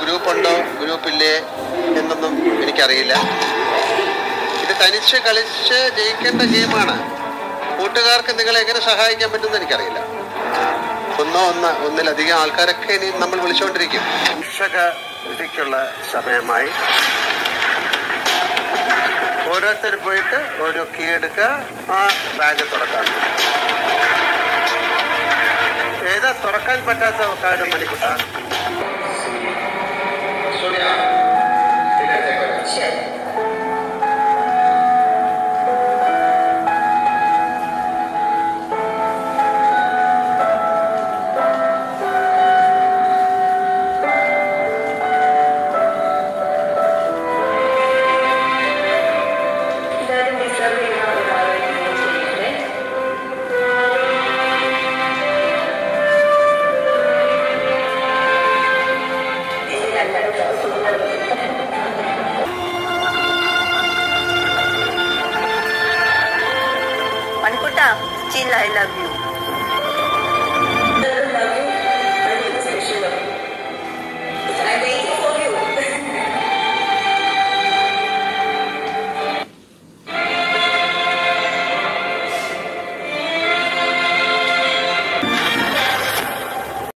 ഗ്രൂപ്പുണ്ടോ ഗ്രൂപ്പില്ലേ എന്നൊന്നും എനിക്കറിയില്ല ഇത് തനിച്ച് കളിച്ച് ജയിക്കേണ്ട ഗെയിമാണ് കൂട്ടുകാർക്ക് നിങ്ങളെ എങ്ങനെ സഹായിക്കാൻ പറ്റുമെന്ന് എനിക്കറിയില്ല ഒന്നോ ഒന്ന് ഒന്നിലധികം ആൾക്കാരൊക്കെ ഇനി നമ്മൾ വിളിച്ചുകൊണ്ടിരിക്കും ശിക്ഷക വിധിക്കുള്ള സമയമായി ഓരോരുത്തർ പോയിട്ട് ഓരോ കീ എടുക്കുക ആ ബാഗ് തുറക്കാം ഏതാ തുറക്കാൻ പറ്റാത്ത കാര്യം മണിക്കുട്ട എല്ലാവരും ഡിസർവ് ചെയ്യുന്ന ഒരാളെ ചെയ്യട്ടെ മണിക്കുട്ട ചില്ല ഐ ലവ് യു